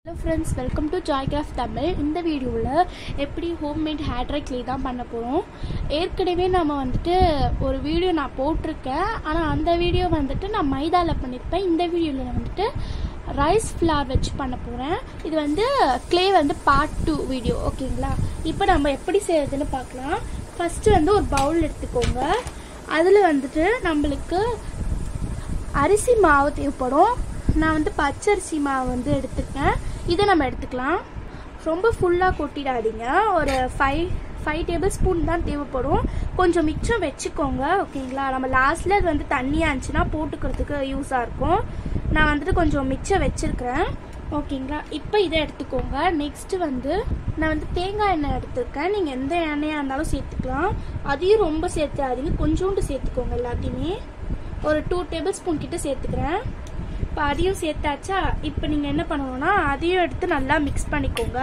hello friends welcome to Joycraft Tamil இந்த வீடியோவில் எப்படி ஹோம்மேட் ஹேர் ட்ரை க்ளே தான் பண்ண போகிறோம் ஏற்கனவே நம்ம வந்துட்டு ஒரு வீடியோ நான் போட்டிருக்கேன் ஆனால் அந்த வீடியோ வந்துட்டு நான் மைதாவில் பண்ணியிருப்பேன் இந்த வீடியோவில் வந்துட்டு ரைஸ் ஃப்ளார் வச்சு பண்ண போகிறேன் இது வந்து க்ளே வந்து பார்ட் டூ வீடியோ ஓகேங்களா இப்போ நம்ம எப்படி செய்யறதுன்னு பார்க்கலாம் ஃபஸ்ட்டு வந்து ஒரு பவுல் எடுத்துக்கோங்க அதில் வந்துட்டு நம்மளுக்கு அரிசி மாவு தேவைப்படும் நான் வந்து பச்சரிசி மாவு வந்து எடுத்துக்கேன் இதை நம்ம எடுத்துக்கலாம் ரொம்ப ஃபுல்லாக கொட்டிடாதீங்க ஒரு ஃபைவ் ஃபைவ் டேபிள் ஸ்பூன் தான் தேவைப்படும் கொஞ்சம் மிச்சம் வச்சுக்கோங்க ஓகேங்களா நம்ம லாஸ்ட்டில் அது வந்து தண்ணியாக இருந்துச்சுன்னா போட்டுக்கிறதுக்கு யூஸாக இருக்கும் நான் வந்துட்டு கொஞ்சம் மிச்சம் வச்சுருக்கிறேன் ஓகேங்களா இப்போ இதை எடுத்துக்கோங்க நெக்ஸ்ட்டு வந்து நான் வந்து தேங்காய் எண்ணெய் எடுத்திருக்கேன் நீங்கள் எந்த எண்ணெயாக இருந்தாலும் சேர்த்துக்கலாம் அதையும் ரொம்ப சேர்த்தாதீங்க கொஞ்சோண்டு சேர்த்துக்கோங்க எல்லாத்தையுமே ஒரு டூ டேபிள் ஸ்பூன் கிட்ட சேர்த்துக்கிறேன் இப்போ அதையும் சேர்த்தாச்சா இப்போ நீங்கள் என்ன பண்ணணும்னா அதையும் எடுத்து நல்லா மிக்ஸ் பண்ணிக்கோங்க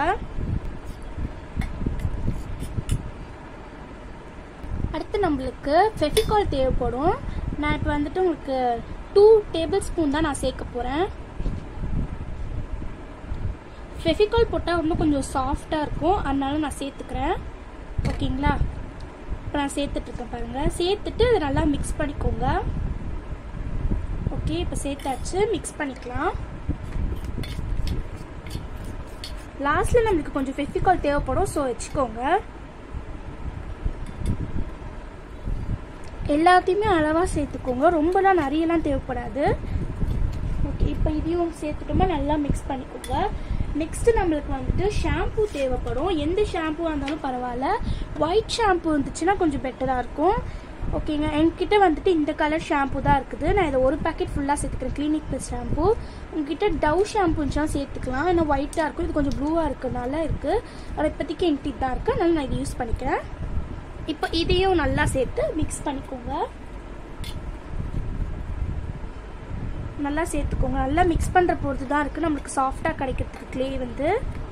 அடுத்து நம்மளுக்கு ஃபெஃபிகால் தேவைப்படும் நான் இப்போ வந்துட்டு உங்களுக்கு டூ டேபிள் ஸ்பூன் தான் நான் சேர்க்க போகிறேன் ஃபெஃபிகால் போட்டால் இன்னும் கொஞ்சம் சாஃப்டாக இருக்கும் அதனால நான் சேர்த்துக்கிறேன் ஓகேங்களா இப்போ நான் சேர்த்துட்ருக்கேன் பாருங்கள் சேர்த்துட்டு அதை நல்லா மிக்ஸ் பண்ணிக்கோங்க ஓகே இப்போ சேர்த்தாச்சு மிக்ஸ் பண்ணிக்கலாம் லாஸ்ட்டில் நம்மளுக்கு கொஞ்சம் ஃபெஃபிகால் தேவைப்படும் ஸோ வச்சுக்கோங்க எல்லாத்தையுமே அளவாக சேர்த்துக்கோங்க ரொம்பலாம் நிறையலாம் தேவைப்படாது ஓகே இப்போ இதையும் சேர்த்துட்டோமா நல்லா மிக்ஸ் பண்ணிக்கோங்க நெக்ஸ்ட் நம்மளுக்கு வந்துட்டு ஷாம்பு தேவைப்படும் எந்த ஷாம்புவாக இருந்தாலும் பரவாயில்ல ஒயிட் ஷாம்பு இருந்துச்சுன்னா கொஞ்சம் பெட்டராக இருக்கும் ஓகேங்க என்கிட்ட வந்துட்டு இந்த கலர் ஷாம்பு தான் இருக்குது நான் இதை ஒரு பேக்கெட் ஃபுல்லாக சேர்த்துக்கிறேன் கிளினிக் ப்ளஸ் ஷாம்பு உங்ககிட்ட டவ் ஷாம்பு இருந்துச்சுன்னா சேர்த்துக்கலாம் ஏன்னா ஒயிட்டாக இருக்கும் இது கொஞ்சம் ப்ளூவாக இருக்கிறதுனால இருக்குது ஆனால் இப்போதைக்கு என்கிட்ட தான் இருக்குது அதனால நான் இதை யூஸ் பண்ணிக்கிறேன் இப்போ இதையும் நல்லா சேர்த்து மிக்ஸ் பண்ணிக்கோங்க நல்லா சேர்த்துக்கோங்க நல்லா மிக்ஸ் பண்ணுற பொறுத்து தான் இருக்குது நம்மளுக்கு சாஃப்டாக கிடைக்கிறதுக்கு க்ளே வந்து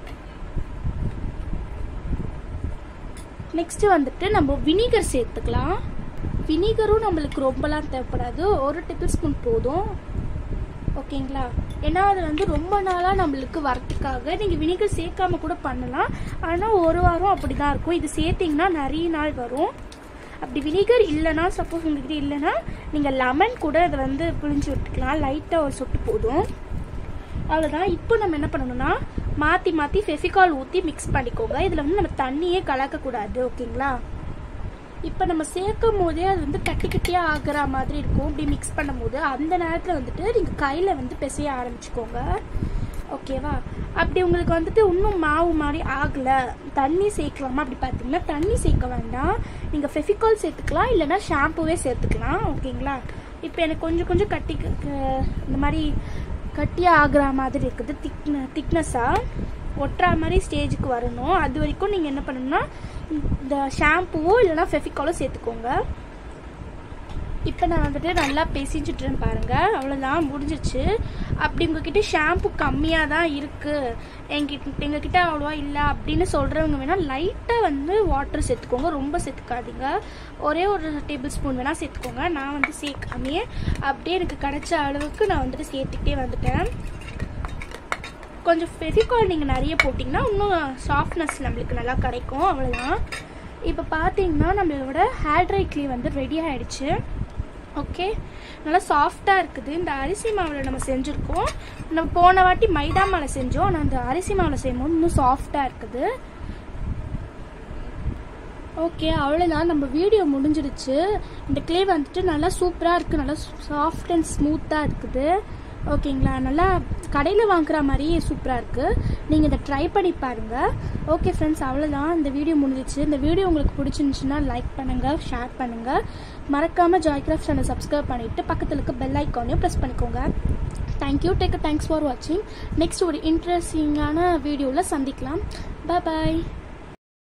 நெக்ஸ்ட்டு வந்துட்டு நம்ம வினிகர் சேர்த்துக்கலாம் வினிகரும் நம்மளுக்கு ரொம்பலாம் தேவைப்படாது ஒரு டேபிள் ஸ்பூன் போதும் ஓகேங்களா ஏன்னா அது வந்து ரொம்ப நாளாக நம்மளுக்கு வரத்துக்காக நீங்கள் வினிகர் சேர்க்காம கூட பண்ணலாம் ஆனால் ஒரு வாரம் அப்படி தான் இருக்கும் இது சேர்த்திங்கன்னா நிறைய நாள் வரும் அப்படி வினிகர் இல்லைன்னா சப்போஸ் உங்ககிட்ட இல்லைன்னா நீங்கள் லெமன் கூட அதை வந்து புழிஞ்சு விட்டுக்கலாம் லைட்டாக ஒரு சொட்டு போதும் அவ்வளோதான் இப்போ நம்ம என்ன பண்ணணும்னா மாற்றி மாற்றி ஃபெஃபிகால் ஊற்றி மிக்ஸ் பண்ணிக்கோங்க இதில் வந்து நம்ம தண்ணியே கலக்கக்கூடாது ஓகேங்களா இப்போ நம்ம சேர்க்கும் போதே அது வந்து கட்டி கட்டியாக ஆகிற மாதிரி இருக்கும் இப்படி மிக்ஸ் பண்ணும் போது அந்த நேரத்தில் வந்துட்டு நீங்கள் கையில் வந்து பிசைய ஆரம்பிச்சுக்கோங்க ஓகேவா அப்படி உங்களுக்கு வந்துட்டு இன்னும் மாவு மாதிரி ஆகலை தண்ணி சேர்க்கலாமா அப்படி பார்த்தீங்கன்னா தண்ணி சேர்க்க வேண்டாம் நீங்கள் ஃபெஃபிகால் சேர்த்துக்கலாம் இல்லைனா ஷாம்புவே சேர்த்துக்கலாம் ஓகேங்களா இப்போ எனக்கு கொஞ்சம் கொஞ்சம் கட்டி இந்த மாதிரி கட்டியாக ஆகிற மாதிரி இருக்குது திக்ன திக்னஸாக ஒட்டுற மாதிரி ஸ்டேஜுக்கு வரணும் அது வரைக்கும் நீங்கள் என்ன பண்ணணும்னா இந்த ஷாம்புவோ இல்லைனா ஃபெஃபிகாலோ சேர்த்துக்கோங்க இப்போ நான் வந்துட்டு நல்லா பேசிச்சுட்றேன் பாருங்கள் அவ்வளோதான் முடிஞ்சிச்சு அப்படி உங்ககிட்ட ஷாம்பு கம்மியாக தான் இருக்குது எங்கிட்ட எங்ககிட்ட அவ்வளோவா இல்லை அப்படின்னு சொல்கிறவங்க வேணால் லைட்டாக வந்து வாட்டர் சேர்த்துக்கோங்க ரொம்ப சேர்த்துக்காதீங்க ஒரே ஒரு டேபிள் ஸ்பூன் வேணால் சேர்த்துக்கோங்க நான் வந்து சேர்க்காமையே அப்படியே எனக்கு கிடைச்ச அளவுக்கு நான் வந்துட்டு சேர்த்துக்கிட்டே வந்துட்டேன் கொஞ்சம் ஃபெவிகால் நீங்கள் நிறைய போட்டிங்கன்னா இன்னும் சாஃப்ட்னஸ் நம்மளுக்கு நல்லா கிடைக்கும் அவ்வளோதான் இப்போ பார்த்தீங்கன்னா நம்மளோட ஹேர் ட்ரை க்ளீ வந்து ரெடி ஆகிடுச்சு ஓகே நல்லா சாஃப்டாக இருக்குது இந்த அரிசி மாவில் நம்ம செஞ்சுருக்கோம் நம்ம போன வாட்டி மைதா மாவில் செஞ்சோம் ஆனால் அந்த அரிசி மாவில் செய்யும்போது இன்னும் சாஃப்டாக இருக்குது ஓகே அவ்வளோதான் நம்ம வீடியோ முடிஞ்சிடுச்சு இந்த க்ளே வந்துட்டு நல்லா சூப்பராக இருக்குது நல்லா சாஃப்ட் அண்ட் ஸ்மூத்தாக இருக்குது ஓகேங்களா நல்லா கடையில் வாங்குற மாதிரியே சூப்பராக இருக்குது நீங்கள் இதை ட்ரை பண்ணி பாருங்கள் ஓகே ஃப்ரெண்ட்ஸ் அவ்வளோதான் இந்த வீடியோ முடிஞ்சிச்சு இந்த வீடியோ உங்களுக்கு பிடிச்சிருந்துச்சுன்னா லைக் பண்ணுங்கள் ஷேர் பண்ணுங்கள் மறக்காமல் ஜாய்கிராஃப்ட் சேனல் சப்ஸ்கிரைப் பண்ணிவிட்டு பக்கத்தில் இருக்க பெல் ஐக்கானையும் ப்ரெஸ் பண்ணிக்கோங்க தேங்க்யூ டேக் தேங்க்ஸ் ஃபார் வாட்சிங் நெக்ஸ்ட் ஒரு இன்ட்ரெஸ்டிங்கான வீடியோவில் சந்திக்கலாம் பாய்